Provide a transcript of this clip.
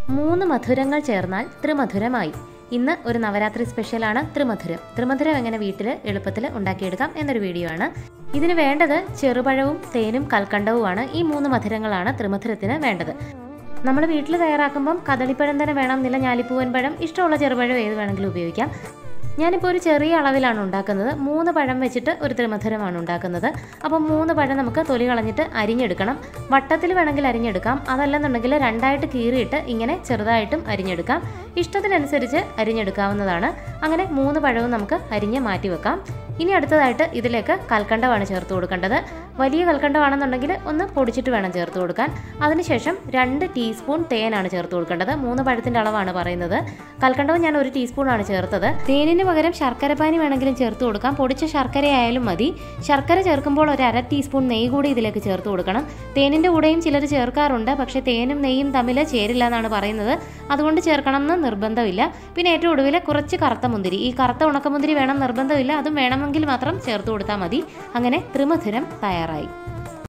മൂന്ന് മധുരങ്ങൾ ചേർന്നാൽ ത്രിമധുരമായി ഇന്ന് ഒരു നവരാത്രി സ്പെഷ്യലാണ് ത്രിമധുരം ത്രിമധുരം എങ്ങനെ വീട്ടിൽ എളുപ്പത്തിൽ ഉണ്ടാക്കിയെടുക്കാം എന്നൊരു വീഡിയോ ആണ് ഇതിന് വേണ്ടത് ചെറുപഴവും തേനും കൽക്കണ്ടവുമാണ് ഈ മൂന്ന് മധുരങ്ങളാണ് ത്രിമധുരത്തിന് വേണ്ടത് നമ്മൾ വീട്ടിൽ തയ്യാറാക്കുമ്പം കദളിപ്പഴം തന്നെ വേണം എന്നില്ല ഞാലിപ്പൂവൻ പഴം ഇഷ്ടമുള്ള ചെറുപഴം ഏത് വേണമെങ്കിലും ഉപയോഗിക്കാം ഞാനിപ്പോൾ ഒരു ചെറിയ അളവിലാണ് ഉണ്ടാക്കുന്നത് മൂന്ന് പഴം വെച്ചിട്ട് ഒരു ത്രിമധുരമാണ് ഉണ്ടാക്കുന്നത് അപ്പം മൂന്ന് പഴം നമുക്ക് തൊലി കളഞ്ഞിട്ട് അരിഞ്ഞെടുക്കണം വട്ടത്തിൽ വേണമെങ്കിൽ അരിഞ്ഞെടുക്കാം അതല്ലെന്നുണ്ടെങ്കിൽ രണ്ടായിട്ട് കീറിയിട്ട് ഇങ്ങനെ ചെറുതായിട്ടും അരിഞ്ഞെടുക്കാം ഇഷ്ടത്തിനനുസരിച്ച് അരിഞ്ഞെടുക്കാവുന്നതാണ് അങ്ങനെ മൂന്ന് പഴവും നമുക്ക് അരിഞ്ഞ് മാറ്റി വെക്കാം ഇനി അടുത്തതായിട്ട് ഇതിലേക്ക് കൽക്കണ്ടമാണ് ചേർത്ത് കൊടുക്കേണ്ടത് വലിയ കൽക്കണ്ടമാണെന്നുണ്ടെങ്കിൽ ഒന്ന് പൊടിച്ചിട്ട് വേണം ചേർത്ത് കൊടുക്കാൻ അതിനുശേഷം രണ്ട് ടീസ്പൂൺ തേനാണ് ചേർത്ത് കൊടുക്കേണ്ടത് മൂന്ന് പഴത്തിൻ്റെ അളവാണ് പറയുന്നത് കൽക്കണ്ടവും ഞാൻ ഒരു ടീസ്പൂണാണ് ചേർത്തത് തേനിന് പകരം ശർക്കരപ്പാനി വേണമെങ്കിലും ചേർത്ത് കൊടുക്കാം പൊടിച്ച ശർക്കര ആയാലും മതി ശർക്കര ചേർക്കുമ്പോൾ ഒരു അര ടീസ്പൂൺ നെയ്യ് കൂടി ഇതിലേക്ക് ചേർത്ത് കൊടുക്കണം തേനിൻ്റെ കൂടെയും ചിലർ ചേർക്കാറുണ്ട് പക്ഷേ തേനും നെയ്യും തമ്മിൽ ചേരില്ല എന്നാണ് പറയുന്നത് അതുകൊണ്ട് ചേർക്കണം എന്ന് നിർബന്ധമില്ല പിന്നെ ഏറ്റവും ഒടുവിൽ കുറച്ച് കറുത്ത മുന്തിരി ഈ കറുത്ത ഉണക്കമുന്തിരി വേണം നിർബന്ധമില്ല അതും വേണമെങ്കിൽ മാത്രം ചേർത്ത് കൊടുത്താൽ മതി അങ്ങനെ ത്രിമധുരം തയ്യാറായി